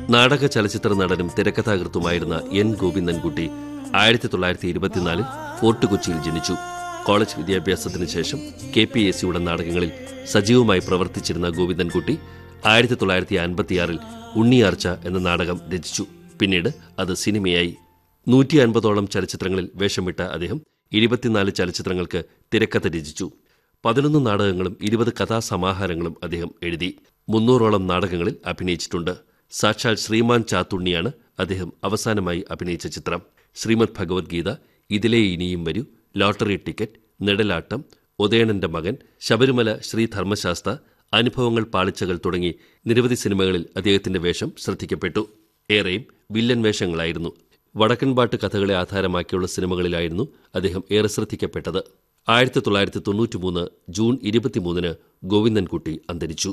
നാടക ചലച്ചിത്ര നടനും തിരക്കഥാകൃത്തുമായിരുന്ന എൻ ഗോവിന്ദൻകുട്ടി ആയിരത്തി തൊള്ളായിരത്തി ഇരുപത്തിനാലിൽ ഫോർട്ട് കൊച്ചിയിൽ ജനിച്ചു കോളേജ് വിദ്യാഭ്യാസത്തിന് ശേഷം കെ പി എസ് സിയുടെ നാടകങ്ങളിൽ സജീവമായി പ്രവർത്തിച്ചിരുന്ന ഗോവിന്ദൻകുട്ടി ആയിരത്തി തൊള്ളായിരത്തി അൻപത്തിയാറിൽ ഉണ്ണിയാർച്ച എന്ന നാടകം രചിച്ചു പിന്നീട് അത് സിനിമയായി നൂറ്റി അൻപതോളം ചലച്ചിത്രങ്ങളിൽ വേഷമിട്ട അദ്ദേഹം ഇരുപത്തിനാല് ചലച്ചിത്രങ്ങൾക്ക് തിരക്കഥ രചിച്ചു പതിനൊന്ന് നാടകങ്ങളും ഇരുപത് കഥാസമാഹാരങ്ങളും അദ്ദേഹം എഴുതി മുന്നൂറോളം നാടകങ്ങളിൽ അഭിനയിച്ചിട്ടുണ്ട് സാക്ഷാൽ ശ്രീമാൻ ചാത്തുണ്ണിയാണ് അദ്ദേഹം അവസാനമായി അഭിനയിച്ച ചിത്രം ശ്രീമദ് ഭഗവത്ഗീത ഇതിലേ ഇനിയും വരൂ ലോട്ടറി ടിക്കറ്റ് നെടലാട്ടം ഉദയണന്റെ മകൻ ശബരിമല ശ്രീ ധർമ്മശാസ്ത്ര അനുഭവങ്ങൾ പാളിച്ചകൾ തുടങ്ങി നിരവധി സിനിമകളിൽ അദ്ദേഹത്തിന്റെ വേഷം ശ്രദ്ധിക്കപ്പെട്ടു ഏറെയും വില്ലൻ വേഷങ്ങളായിരുന്നു വടക്കൻപാട്ട് കഥകളെ ആധാരമാക്കിയുള്ള സിനിമകളിലായിരുന്നു അദ്ദേഹം ഏറെ ശ്രദ്ധിക്കപ്പെട്ടത് ആയിരത്തി തൊള്ളായിരത്തി തൊണ്ണൂറ്റിമൂന്ന് ജൂൺ ഇരുപത്തിമൂന്നിന് ഗോവിന്ദൻകുട്ടി അന്തരിച്ചു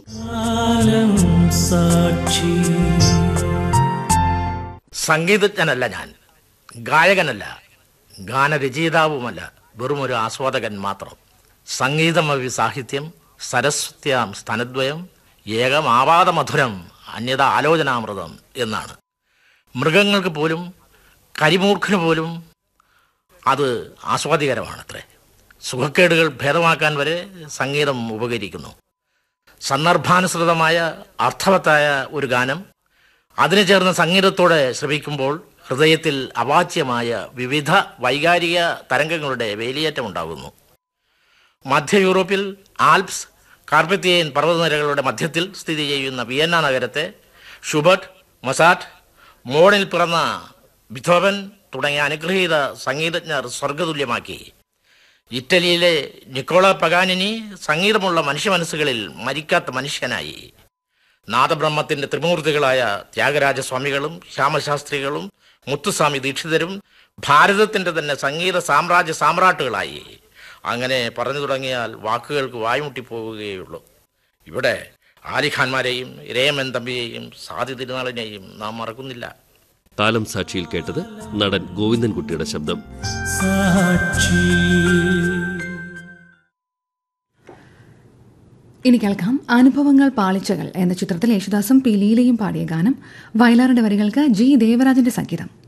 സംഗീതജ്ഞനല്ല ഞാൻ ഗായകനല്ല ഗാനരചയിതാവുമല്ല വെറുമൊരു ആസ്വാദകൻ മാത്രം സംഗീതമവി സാഹിത്യം സരസ്വത്യാം സ്തനദ്വയം ഏകമാവാദമധുരം അന്യത ആലോചനാമൃതം എന്നാണ് മൃഗങ്ങൾക്ക് പോലും കരിമൂർഖന് പോലും അത് ആസ്വാദികരമാണത്രേ സുഖക്കേടുകൾ ഭേദമാക്കാൻ വരെ സംഗീതം ഉപകരിക്കുന്നു സന്ദർഭാനുസൃതമായ അർത്ഥവത്തായ ഒരു ഗാനം അതിന് ചേർന്ന സംഗീതത്തോടെ ശ്രമിക്കുമ്പോൾ ഹൃദയത്തിൽ അവാച്യമായ വിവിധ വൈകാരിക തരംഗങ്ങളുടെ വേലിയേറ്റം ഉണ്ടാകുന്നു മധ്യ യൂറോപ്പിൽ ആൽപ്സ് കാർപ്പത്തിയൻ പർവ്വതനിരകളുടെ മധ്യത്തിൽ സ്ഥിതി ചെയ്യുന്ന വിയന്ന നഗരത്തെ ഷുബർട്ട് മൊസാറ്റ് മോണിൽ പിറന്ന ബിഥോവൻ തുടങ്ങിയ അനുഗ്രഹീത സംഗീതജ്ഞർ സ്വർഗതുല്യമാക്കി ഇറ്റലിയിലെ നിക്കോള പഗാനിനി സംഗീതമുള്ള മനുഷ്യ മനസ്സുകളിൽ മരിക്കാത്ത മനുഷ്യനായി നാദബ്രഹ്മത്തിന്റെ ത്രിമൂർത്തികളായ ത്യാഗരാജസ്വാമികളും ശ്യാമശാസ്ത്രികളും മുത്തുസ്വാമി ദീക്ഷിതരും ഭാരതത്തിന്റെ തന്നെ സംഗീത സാമ്രാജ്യ സാമ്രാട്ടുകളായി അങ്ങനെ പറഞ്ഞു തുടങ്ങിയാൽ വാക്കുകൾക്ക് വായ്മുട്ടി പോവുകയുള്ളൂ ഇവിടെ ആലിഖാൻമാരെയും രേമൻ തമ്പിയെയും സാധി തിരുനാളിനെയും നാം മറക്കുന്നില്ല കാലം സാക്ഷിയിൽ കേട്ടത് നടൻ ഗോവിന്ദൻകുട്ടിയുടെ ശബ്ദം ഇനി കേൾക്കാം അനുഭവങ്ങൾ പാളിച്ചകൾ എന്ന ചിത്രത്തിൽ യേശുദാസും പി ലീലയും പാടിയ ഗാനം വയലാറിന്റെ വരികൾക്ക് ജി ദേവരാജന്റെ സംഗീതം